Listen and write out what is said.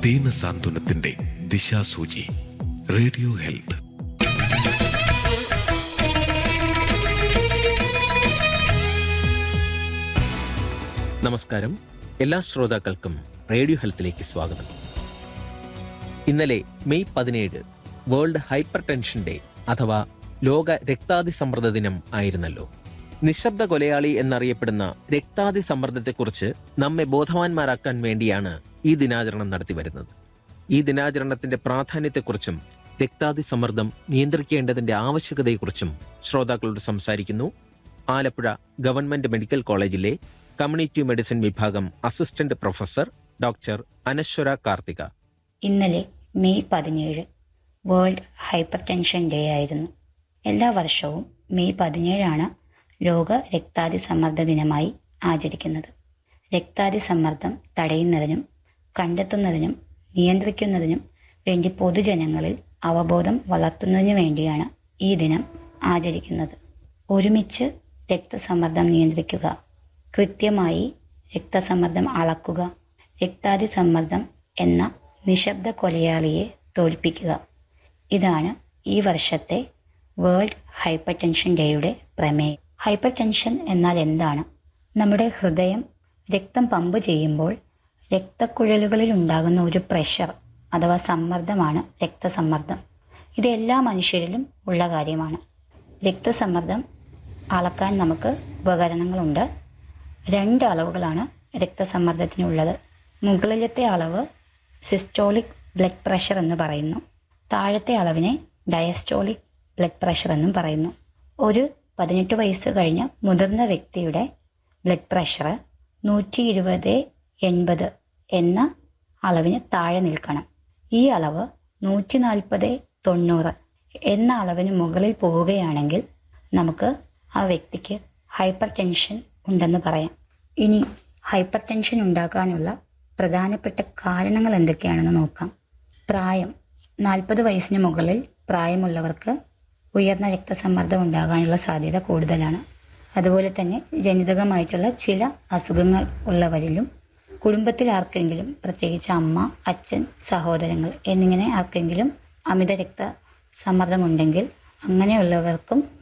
ദീന സാന്ത്വനത്തിന്റെ ദിശാസൂചി radio health നമസ്കാരം എല്ലാ ശ്രോതാക്കൾക്കും റേഡിയോ ഹെൽത്തിലേക്ക് സ്വാഗതം ഇന്നലെ മെയ് പതിനേഴ് വേൾഡ് ഹൈപ്പർ ടെൻഷൻ ഡേ അഥവാ ലോക രക്താതിസമ്മർദ്ദ ദിനം ആയിരുന്നല്ലോ നിശബ്ദ കൊലയാളി എന്നറിയപ്പെടുന്ന രക്താതിസമ്മർദ്ദത്തെക്കുറിച്ച് നമ്മെ ബോധവാന്മാരാക്കാൻ വേണ്ടിയാണ് ഈ ദിനാചരണം നടത്തി വരുന്നത് ഈ ദിനാചരണത്തിന്റെ പ്രാധാന്യത്തെക്കുറിച്ചും രക്താതിസമ്മർദ്ദം നിയന്ത്രിക്കേണ്ടതിന്റെ ആവശ്യകതയെക്കുറിച്ചും ശ്രോതാക്കളോട് സംസാരിക്കുന്നു ആലപ്പുഴ ഗവൺമെന്റ് മെഡിക്കൽ കോളേജിലെ കമ്മ്യൂണിറ്റി മെഡിസിൻ വിഭാഗം assistant professor doctor Anaswara Karthika ഇന്നലെ മെയ് പതിനേഴ് വേൾഡ് ഹൈപ്പർ ടെൻഷൻ ഡേ ആയിരുന്നു എല്ലാ വർഷവും മെയ് പതിനേഴാണ് ലോക രക്താതിസമ്മർദ്ദ ദിനമായി ആചരിക്കുന്നത് രക്താതിസമ്മർദ്ദം തടയുന്നതിനും കണ്ടെത്തുന്നതിനും നിയന്ത്രിക്കുന്നതിനും വേണ്ടി പൊതുജനങ്ങളിൽ അവബോധം വളർത്തുന്നതിനു വേണ്ടിയാണ് ഈ ദിനം ആചരിക്കുന്നത് ഒരുമിച്ച് രക്തസമ്മർദ്ദം നിയന്ത്രിക്കുക കൃത്യമായി രക്തസമ്മർദ്ദം അളക്കുക രക്താതിസമ്മർദ്ദം എന്ന നിശബ്ദ കൊലയാളിയെ തോൽപ്പിക്കുക ഇതാണ് ഈ വർഷത്തെ വേൾഡ് ഹൈപ്പർ ടെൻഷൻ ഡേയുടെ പ്രമേയം ഹൈപ്പർ ടെൻഷൻ എന്നാൽ എന്താണ് നമ്മുടെ ഹൃദയം രക്തം പമ്പ് ചെയ്യുമ്പോൾ രക്തക്കുഴലുകളിൽ ഉണ്ടാകുന്ന ഒരു പ്രഷർ അഥവാ സമ്മർദ്ദമാണ് രക്തസമ്മർദ്ദം ഇത് എല്ലാ മനുഷ്യരിലും ഉള്ള കാര്യമാണ് രക്തസമ്മർദ്ദം അളക്കാൻ നമുക്ക് ഉപകരണങ്ങളുണ്ട് രണ്ട് അളവുകളാണ് രക്തസമ്മർദ്ദത്തിനുള്ളത് മുകളിലത്തെ അളവ് സിസ്റ്റോളിക് ബ്ലഡ് പ്രഷർ എന്ന് പറയുന്നു താഴത്തെ അളവിനെ ഡയസ്റ്റോളിക് ബ്ലഡ് പ്രഷർ എന്നും പറയുന്നു ഒരു പതിനെട്ട് വയസ്സ് കഴിഞ്ഞ മുതിർന്ന വ്യക്തിയുടെ ബ്ലഡ് പ്രഷർ നൂറ്റി ഇരുപത് എൺപത് എന്ന അളവിന് താഴെ നിൽക്കണം ഈ അളവ് നൂറ്റി നാൽപ്പത് തൊണ്ണൂറ് എന്ന അളവിന് മുകളിൽ പോവുകയാണെങ്കിൽ നമുക്ക് ആ വ്യക്തിക്ക് ഹൈപ്പർ ടെൻഷൻ ഉണ്ടെന്ന് പറയാം ഇനി ഹൈപ്പർ ടെൻഷൻ ഉണ്ടാക്കാനുള്ള പ്രധാനപ്പെട്ട കാരണങ്ങൾ എന്തൊക്കെയാണെന്ന് നോക്കാം പ്രായം നാൽപ്പത് വയസ്സിന് മുകളിൽ പ്രായമുള്ളവർക്ക് ഉയർന്ന രക്തസമ്മർദ്ദം ഉണ്ടാകാനുള്ള സാധ്യത കൂടുതലാണ് അതുപോലെ തന്നെ ജനിതകമായിട്ടുള്ള ചില അസുഖങ്ങൾ ഉള്ളവരിലും കുടുംബത്തിൽ ആർക്കെങ്കിലും പ്രത്യേകിച്ച് അമ്മ അച്ഛൻ സഹോദരങ്ങൾ എന്നിങ്ങനെ ആർക്കെങ്കിലും അമിത രക്തസമ്മർദ്ദമുണ്ടെങ്കിൽ അങ്ങനെയുള്ളവർക്കും